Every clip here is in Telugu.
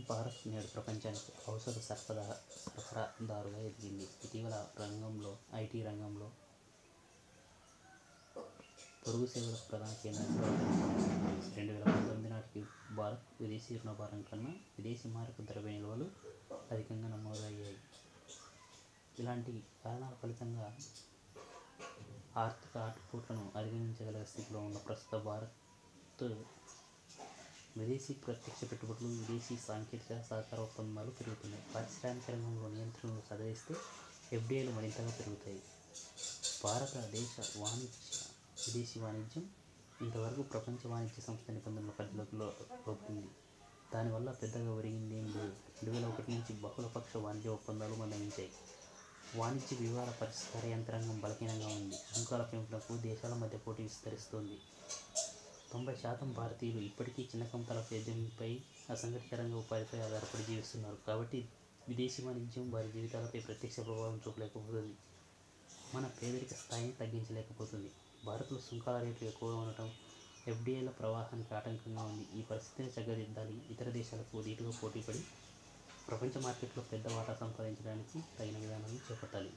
భారత్ నేడు ప్రపంచానికి ఔషధ సరఫరా సరఫరాదారుగా ఎదిగింది ఇటీవల రంగంలో ఐటీ రంగంలో పొరుగు సేవలకు ప్రధాన కేంద్రంగా రెండు వేల పంతొమ్మిది నాటికి భారత్ విదేశీ రుణభారం కన్నా విదేశీ మారక ద్రవ్య నిల్వలు అధికంగా నమోదయ్యాయి ఇలాంటి కారణాల ఫలితంగా ఆర్థిక ఆటుపోట్లను అధిగమించగల స్థితిలో ఉన్న ప్రస్తుత భారత్ విదేశీ ప్రత్యక్ష పెట్టుబడులు విదేశీ సాంకేతిక సహకార ఒప్పందాలు పెరుగుతున్నాయి పారిశ్రామిక రంగంలో నియంత్రణలు సడలిస్తే ఎఫ్డిఐలు మరింతగా పెరుగుతాయి భారతదేశ వాణిజ్య విదేశీ వాణిజ్యం ఇంతవరకు ప్రపంచ వాణిజ్య సంస్థ నిబంధనల పరిధిలో అవుతుంది దానివల్ల పెద్దగా ఒరిగింది ఏం లేదు రెండు వేల ఒకటి నుంచి బహుళపక్ష వాణిజ్య ఒప్పందాలు మందగించాయి వాణిజ్య వివాద పరిష్కార యంత్రాంగం బలహీనంగా ఉంది సుంకాల పెంపునకు దేశాల మధ్య పోటీ విస్తరిస్తోంది తొంభై శాతం భారతీయులు ఇప్పటికీ చిన్న కంపాల సేద్యంపై అసంఘటిత రంగ ఉపాధిపై ఆధారపడి జీవిస్తున్నారు కాబట్టి విదేశీ వాణిజ్యం వారి జీవితాలపై ప్రత్యక్ష ప్రభావం చూపలేకపోతుంది మన పేదరిక స్థాయిని తగ్గించలేకపోతుంది భారత్లో సుంకాల రేట్లు ఎక్కువగా ఉండటం ఎఫ్డిఐల ప్రవాహానికి ఆటంకంగా ఉంది ఈ పరిస్థితిని చక్కదిద్దాలి ఇతర దేశాలకు ధీటుగా పోటీపడి ప్రపంచ మార్కెట్లో పెద్ద వాటా సంపాదించడానికి తగిన విధానాలను చేపట్టాలి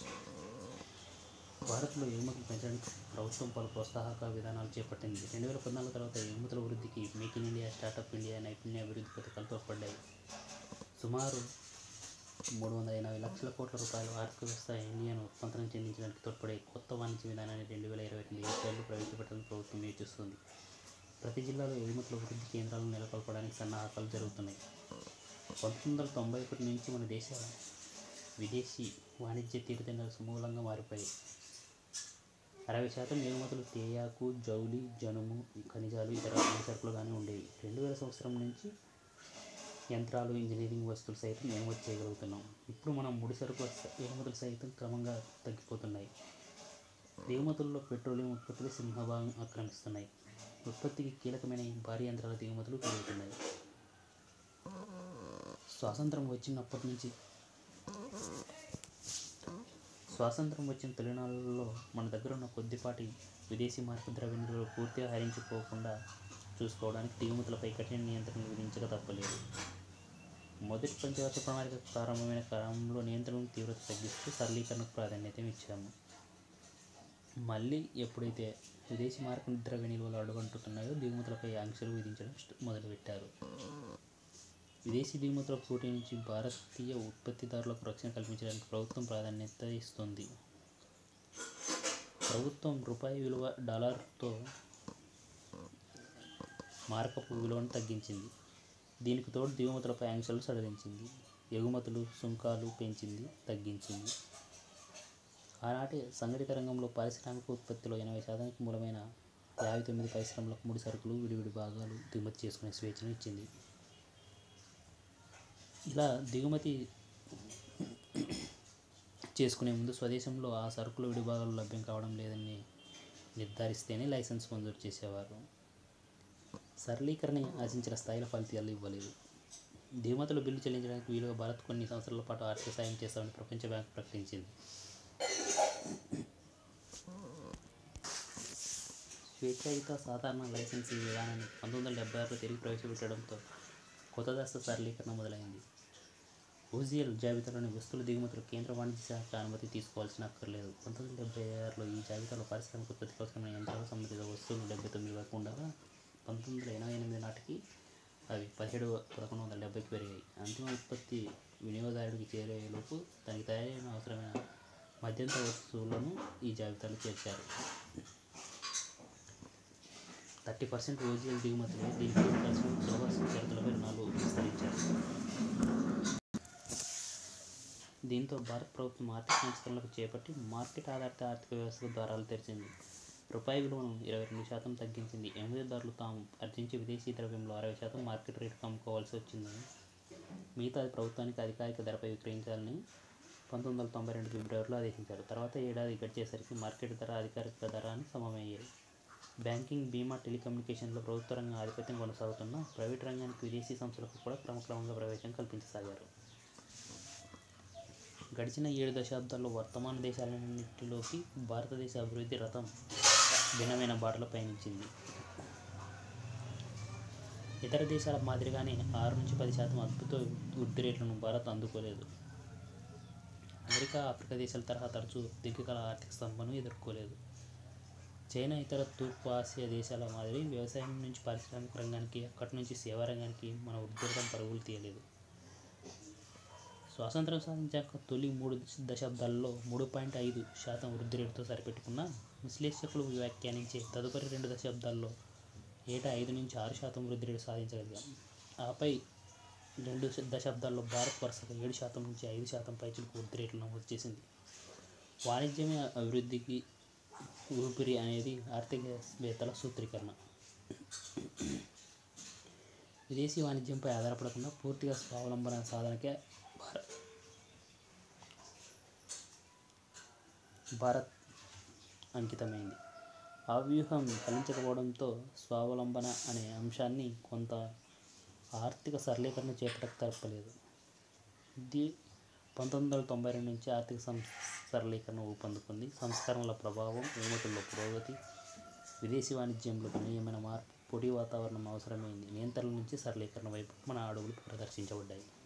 భారత్లో ఎగుమతులు పెంచడానికి ప్రభుత్వం పలు ప్రోత్సాహక విధానాలు చేపట్టింది రెండు వేల పద్నాలుగు తర్వాత ఎగుమతుల వృద్ధికి make in India startup India నైపుణ్య అభివృద్ధి పథకాలు తోడ్పడ్డాయి సుమారు మూడు వందల ఎనభై లక్షల కోట్ల రూపాయల ఆర్థిక వ్యవస్థ ఇండియాను ఉత్పత్తులను చెందించడానికి తోడ్పడే కొత్త వాణిజ్య విధానాన్ని రెండు వేల ఇరవై రెండు ఏప్రిల్లో ప్రవేశపెట్టాలని ప్రభుత్వం యోచిస్తుంది ప్రతి జిల్లాలో ఎగుమతుల వృద్ధి కేంద్రాలను నెలకొల్పడానికి సన్నాహకాలు జరుగుతున్నాయి పంతొమ్మిది వందల తొంభై ఒకటి నుంచి మన దేశ విదేశీ వాణిజ్య తీరుతెన్నులు సమూలంగా మారిపోయాయి అరవై శాతం ఎగుమతులు తేయాకు జౌలి జనుము ఖనిజాలు ఇతర సరుకులుగానే ఉండేవి రెండు వేల సంవత్సరం నుంచి యంత్రాలు ఇంజనీరింగ్ వస్తువులు సైతం ఎగుమతి చేయగలుగుతున్నాం ఇప్పుడు మనం ముడి సరుకు ఎగుమతులు సైతం క్రమంగా తగ్గిపోతున్నాయి దిగుమతుల్లో పెట్రోలియం ఉత్పత్తులు సింహభాగం ఆక్రమిస్తున్నాయి ఉత్పత్తికి కీలకమైన ఈ భారీ యంత్రాల దిగుమతులు పెరుగుతున్నాయి స్వాతంత్రం వచ్చినప్పటి నుంచి స్వాతంత్రం వచ్చిన తొలినాళ్ళలో మన దగ్గర ఉన్న కొద్దిపాటి విదేశీ మార్పు ద్రవ్య నిల్వలు పూర్తిగా హరించిపోకుండా చూసుకోవడానికి దిగుమతులపై కఠిన నియంత్రణలు విధించక తప్పలేదు మొదటి పంచవర్ష ప్రణాళిక ప్రారంభమైన కాలంలో నియంత్రణను తీవ్రత తగ్గిస్తూ సరళీకరణకు ప్రాధాన్యత ఇచ్చాము మళ్ళీ ఎప్పుడైతే విదేశీ మార్పు ద్రవ్య నిల్వలు అడుగంటున్నాయో దిగుమతులపై ఆంక్షలు విధించడం స్ట- మొదలుపెట్టారు విదేశీ దిగుమతుల పోటీ నుంచి భారతీయ ఉత్పత్తిదారులకు రక్షణ కల్పించడానికి ప్రభుత్వం ప్రాధాన్యత ఇస్తుంది ప్రభుత్వం రూపాయి విలువ డాలర్తో మారకపు విలువను తగ్గించింది దీనికి తోడు దిగుమతులపై ఆంక్షలు సడలించింది ఎగుమతులు సుంకాలు పెంచింది తగ్గించింది ఆనాటి సంఘటిత రంగంలో పారిశ్రామిక ఉత్పత్తిలో ఎనభై శాతానికి మూలమైన యాభై తొమ్మిది పరిశ్రమలకు ముడి సరుకులు విడివిడి భాగాలు దిగుమతి చేసుకునే స్వేచ్ఛను ఇచ్చింది ఇలా దిగుమతి చేసుకునే ముందు స్వదేశంలో ఆ సరుకులు విడిభాగాలు లభ్యం కావడం లేదని నిర్ధారిస్తేనే లైసెన్స్ మంజూరు చేసేవారు సరళీకరణ ఆశించిన స్థాయిలో ఫలితాలు ఇవ్వలేదు దిగుమతులు బిల్లు చెల్లించడానికి వీలుగా భారత్ కొన్ని సంవత్సరాల పాటు ఆర్థిక సాయం చేస్తామని ప్రపంచ బ్యాంక్ ప్రకటించింది స్వేచ్ఛాయుత సాధారణ లైసెన్సింగ్ విధానాన్ని పంతొమ్మిది వందల డెబ్బై ఆరులో తిరిగి ప్రవేశపెట్టడంతో కొత్త దశ సరళీకరణ మొదలైంది ఓజిఎల్ జాబితాలోని వస్తువుల దిగుమతులు కేంద్ర వాణిజ్య శాఖ అనుమతి తీసుకోవాల్సిన అక్కర్లేదు పంతొమ్మిది వందల డెబ్బై ఆరులో ఈ జాబితాలో పారిశ్రామిక ఉత్పత్తి అవసరమైన యంత్రాల సంబంధిత వస్తువులు డెబ్బై తొమ్మిది వరకు ఉండగా పంతొమ్మిది వందల ఎనభై ఎనిమిది నాటికి అవి పదిహేడు పదకొండు వందల డెబ్బైకి పెరిగాయి అంతిమ ఉత్పత్తి వినియోగదారుడికి చేరేలోపు దానికి తయారైన అవసరమైన మధ్యంతర వస్తువులను ఈ జాబితాలో చేర్చారు థర్టీ పర్సెంట్ ఓజిఎల్ దిగుమతులు దీనికి కలిసి సులభ షరతులపై రుణాలు విస్తరించారు దీంతో భారత ప్రభుత్వం ఆర్థిక సంస్కరణలకు చేపట్టి మార్కెట్ ఆధారిత ఆర్థిక వ్యవస్థకు ద్వారాలు తెరిచింది రూపాయి విలువను ఇరవై రెండు శాతం తగ్గించింది ఎగుమతిదారులు తాము ఆర్జించే విదేశీ ద్రవ్యంలో అరవై శాతం మార్కెట్ రేటుకు అమ్ముకోవాల్సి వచ్చిందని మిగతాది ప్రభుత్వానికి అధికారిక ధరపై విక్రయించాలని పంతొమ్మిది వందల తొంభై రెండు ఫిబ్రవరిలో ఆదేశించారు తర్వాత ఏడాది గడిచేసరికి మార్కెట్ ధర అధికారిక ధర అని సమమయ్యాయి బ్యాంకింగ్ బీమా టెలికమ్యూనికేషన్లో ప్రభుత్వ రంగం ఆధిపత్యం కొనసాగుతున్న ప్రైవేట్ రంగానికి విదేశీ సంస్థలకు కూడా క్రమక్రమంగా ప్రవేశం కల్పించసాగారు గడిచిన ఏడు దశాబ్దాల్లో వర్తమాన దేశాలన్నింటిలోకి భారతదేశ అభివృద్ధి రథం భిన్నమైన బాటలో పయనించింది ఇతర దేశాల మాదిరిగానే ఆరు నుంచి పది శాతం అద్భుత వృద్ధి రేట్లను భారత్ అందుకోలేదు అమెరికా ఆఫ్రికా దేశాల తరహా తరచూ దీర్ఘకాల ఆర్థిక స్తంభను ఎదుర్కోలేదు చైనా ఇతర తూర్పు ఆసియా దేశాల మాదిరి వ్యవసాయం నుంచి పారిశ్రామిక రంగానికి అక్కడి నుంచి సేవా రంగానికి మన వృద్ధి రేటు పరుగులు తీయలేదు స్వాతంత్రం సాధించాక తొలి మూడు దశాబ్దాల్లో మూడు పాయింట్ ఐదు శాతం వృద్ధి రేటుతో సరిపెట్టుకున్న విశ్లేషకులు వ్యాఖ్యానించే తదుపరి రెండు దశాబ్దాల్లో ఏటా ఐదు నుంచి ఆరు శాతం వృద్ధి రేటు సాధించగలిగాం ఆపై రెండు దశాబ్దాల్లో భారత్ వరుసగా ఏడు శాతం నుంచి ఐదు శాతం పైచులకు వృద్ధి రేట్లు నమోదు చేసింది వాణిజ్యమే అభివృద్ధికి ఊపిరి అనేది ఆర్థికవేత్తల సూత్రీకరణ విదేశీ వాణిజ్యంపై ఆధారపడకుండా పూర్తిగా స్వావలంబన సాధనకే భారత్ భారత్ అంకితమైంది ఆ వ్యూహం ఫలించకపోవడంతో స్వావలంబన అనే అంశాన్ని కొంత ఆర్థిక సరళీకరణ చేపట్టక తప్పలేదు ఇది పంతొమ్మిది వందల తొంభై రెండు నుంచి ఆర్థిక సం సరళీకరణ ఊపందుకుంది సంస్కరణల ప్రభావం ఎగుమతుల్లో పురోగతి విదేశీ వాణిజ్యంలో గణనీయమైన మార్పు పొడి వాతావరణం అవసరమైంది నియంత్రణ నుంచి సరళీకరణ వైపు మన అడుగులు ప్రదర్శించబడ్డాయి